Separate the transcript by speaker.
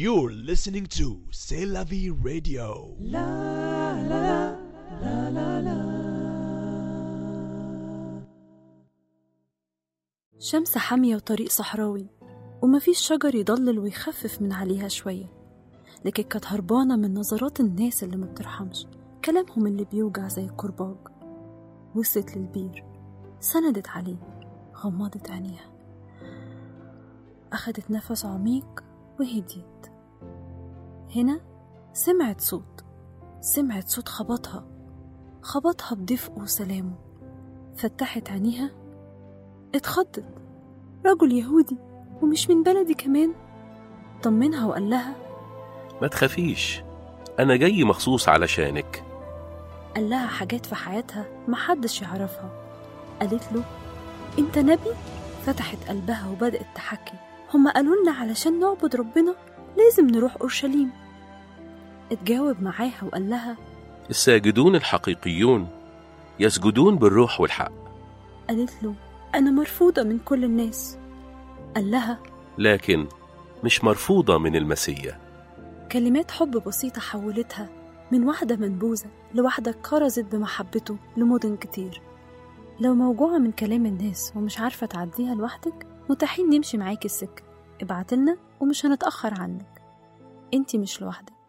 Speaker 1: You're listening to C'est la vie radio.
Speaker 2: شمس حامية وطريق صحراوي ومفيش شجر يضلل ويخفف من عليها شوية لكن كانت هربانة من نظرات الناس اللي ما بترحمش كلامهم اللي بيوجع زي الكرباج وصلت للبير سندت عليه غمضت عينيها أخدت نفس عميق وهديت هنا سمعت صوت سمعت صوت خبطها خبطها بدفء وسلامه فتحت عينيها اتخضت رجل يهودي ومش من بلدي كمان طمنها وقال لها
Speaker 3: ما تخافيش أنا جاي مخصوص علشانك
Speaker 2: قال لها حاجات في حياتها محدش يعرفها قالت له انت نبي فتحت قلبها وبدأت تحكي هما قالوا لنا علشان نعبد ربنا لازم نروح أورشليم اتجاوب معاها وقال لها
Speaker 3: الساجدون الحقيقيون يسجدون بالروح والحق
Speaker 2: قالت له أنا مرفوضة من كل الناس قال لها
Speaker 3: لكن مش مرفوضة من المسيح
Speaker 2: كلمات حب بسيطة حولتها من واحدة منبوذة لواحدة كرزت بمحبته لمدن كتير لو موجوعة من كلام الناس ومش عارفة تعديها لوحدك متاحين نمشي معاكي السكة ابعتلنا ومش هنتأخر عنك انتي مش لوحدك